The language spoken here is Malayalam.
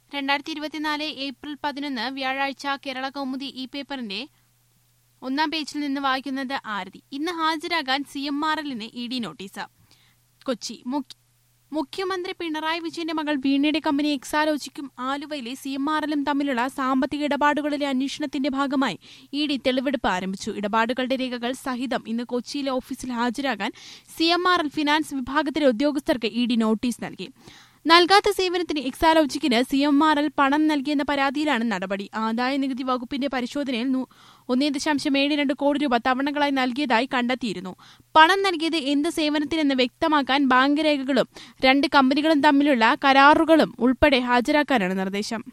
രണ്ടായിരത്തി ഇരുപത്തിനാല് ഏപ്രിൽ പതിനൊന്ന് വ്യാഴാഴ്ച കേരള കൗമുദി ഇ പേപ്പറിന്റെ ഒന്നാം പേജിൽ നിന്ന് വായിക്കുന്നത് ആരതി ഇന്ന് ഹാജരാകാൻ സി എം ആർ എല്ലിന് ഇ ഡി നോട്ടീസ് കൊച്ചി മുഖ്യ മുഖ്യമന്ത്രി പിണറായി വിജയന്റെ മകൾ വീണയുടെ കമ്പനി എക്സാലോജിക്കും ആലുവയിലെ സി എം ആർ എല്ലും തമ്മിലുള്ള സാമ്പത്തിക ഇടപാടുകളിലെ അന്വേഷണത്തിന്റെ ഭാഗമായി ഇ ഡി തെളിവെടുപ്പ് ആരംഭിച്ചു ഇടപാടുകളുടെ രേഖകൾ സഹിതം ഇന്ന് കൊച്ചിയിലെ ഓഫീസിൽ ഹാജരാകാൻ C M R L finance വിഭാഗത്തിലെ ഉദ്യോഗസ്ഥർക്ക് ഇ ഡി നോട്ടീസ് നൽകി നൽകാത്ത സേവനത്തിന് എക്സാലോജിക്കിന് സി എം ആർ എൽ പണം നൽകിയെന്ന പരാതിയിലാണ് നടപടി ആദായ നികുതി വകുപ്പിന്റെ പരിശോധനയിൽ നു- ഒന്നേ ദശാംശം ഏഴ് രണ്ട് കോടി രൂപ തവണകളായി നൽകിയതായി കണ്ടെത്തിയിരുന്നു പണം നൽകിയത് എന്ത് സേവനത്തിനെന്ന് വ്യക്തമാക്കാൻ ബാങ്ക് രേഖകളും രണ്ട് കമ്പനികളും തമ്മിലുള്ള കരാറുകളും ഉൾപ്പെടെ ഹാജരാക്കാനാണ് നിർദ്ദേശം